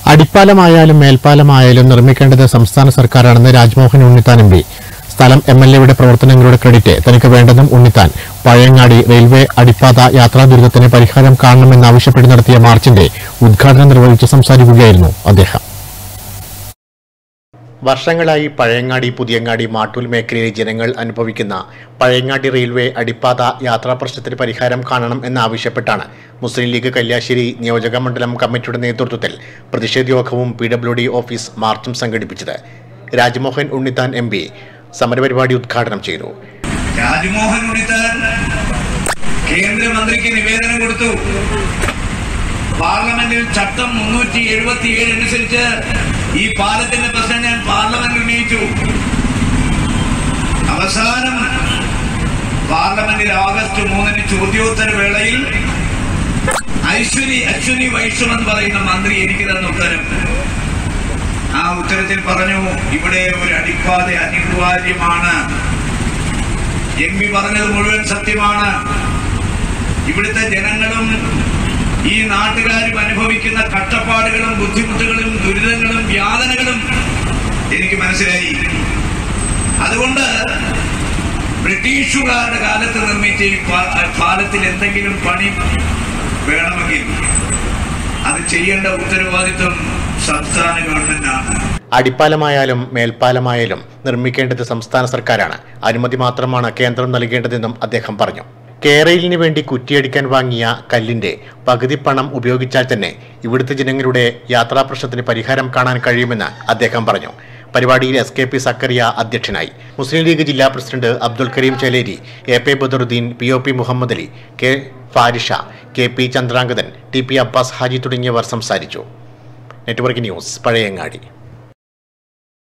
അടിപ്പാലമായാലും മേൽപ്പാലമായാലും നിർമ്മിക്കേണ്ടത് സംസ്ഥാന സർക്കാരാണെന്ന് രാജ്മോഹൻ ഉണ്ണിത്താൻ എം പി സ്ഥലം എം എൽ എയുടെ പ്രവർത്തനങ്ങളുടെ ക്രെഡിറ്റ് തനിക്ക് വേണ്ടെന്നും ഉണ്ണിത്താൻ പഴയങ്ങാടി റെയിൽവേ അടിപ്പാത യാത്രാ ദുരിതത്തിന് പരിഹാരം കാണണമെന്നാവശ്യപ്പെട്ട് നടത്തിയ മാർച്ചിന്റെ ഉദ്ഘാടനം നിർവഹിച്ച് സംസാരിക്കുകയായിരുന്നു അദ്ദേഹം വർഷങ്ങളായി പഴയങ്ങാടി പുതിയങ്ങാടി മാട്ടൂൽ മേഖലയിലെ ജനങ്ങൾ അനുഭവിക്കുന്ന പഴയങ്ങാടി റെയിൽവേ അടിപ്പാത യാത്രാ പ്രശ്നത്തിന് പരിഹാരം കാണണം എന്നാവശ്യപ്പെട്ടാണ് മുസ്ലിം ലീഗ് കല്യാശ്ശേരി നിയോജക മണ്ഡലം കമ്മിറ്റിയുടെ നേതൃത്വത്തിൽ പ്രതിഷേധ യോഗവും പി ഡബ്ല്യു ഡി ഓഫീസ് മാർച്ചും സംഘടിപ്പിച്ചത് രാജ്മോഹൻ ഉണ്ണിത്താൻ എം പി സമരപരിപാടി ഉദ്ഘാടനം ചെയ്തു രാജ്മോഹൻ ഉണ്ണിത്താൻ കേന്ദ്രമന്ത്രിക്ക് നിവേദനം കൊടുത്തു പാർലമെന്റിൽ ചട്ടം മുന്നൂറ്റി എഴുപത്തിയേഴ് അനുസരിച്ച് ഈ പാലത്തിന്റെ പ്രശ്നം ഞാൻ പാർലമെന്റിൽ ഉന്നയിച്ചു അവസാനം പാർലമെന്റിൽ ആഗസ്റ്റ് മൂന്നിന് ചോദ്യോത്തര വേളയിൽ ഐശ്വരി അശ്വനി വൈഷ്ണവ് എന്ന് പറയുന്ന മന്ത്രി എനിക്ക് തന്ന ഉത്തരം ആ ഉത്തരത്തിൽ പറഞ്ഞു ഇവിടെ ഒരു അടിപ്പാത അനിവാര്യമാണ് എം പി പറഞ്ഞത് മുഴുവൻ സത്യമാണ് ഇവിടുത്തെ ജനങ്ങളും ഈ നാട്ടുകാരും അനുഭവിക്കുന്ന കഷ്ടപ്പാടുകളും ബുദ്ധിമുട്ടുകളും ദുരിതങ്ങളും യാതനകളും എനിക്ക് മനസ്സിലായി അതുകൊണ്ട് ബ്രിട്ടീഷുകാരുടെ കാലത്ത് നിർമ്മിച്ച ഈ പാ- പാലത്തിൽ എന്തെങ്കിലും പണി വേണമെങ്കിൽ അത് ചെയ്യേണ്ട ഉത്തരവാദിത്വം സംസ്ഥാന ഗവൺമെന്റാണ് അടിപ്പാലമായാലും മേൽപ്പാലമായാലും നിർമ്മിക്കേണ്ടത് സംസ്ഥാന സർക്കാരാണ് അനുമതി മാത്രമാണ് കേന്ദ്രം നൽകേണ്ടതെന്നും അദ്ദേഹം പറഞ്ഞു കേരളിന് വേണ്ടി കുറ്റിയടിക്കാൻ വാങ്ങിയ കല്ലിന്റെ പകുതി പണം ഉപയോഗിച്ചാൽ തന്നെ ഇവിടുത്തെ ജനങ്ങളുടെ യാത്രാ പ്രശ്നത്തിന് പരിഹാരം കാണാൻ കഴിയുമെന്ന് അദ്ദേഹം പറഞ്ഞു പരിപാടിയിൽ എസ് കെ പി സക്കറിയ അധ്യക്ഷനായി മുസ്ലിം ലീഗ് ജില്ലാ president Abdul Kareem Cheleri A P Badaruddin P O P Muhammad Ali K Farisha K P Chandrangathan T P Abbas Haji തുടങ്ങിയവർ സംസാരിച്ചു നെറ്റ്വർക്ക് ന്യൂസ് പഴയങ്ങാടി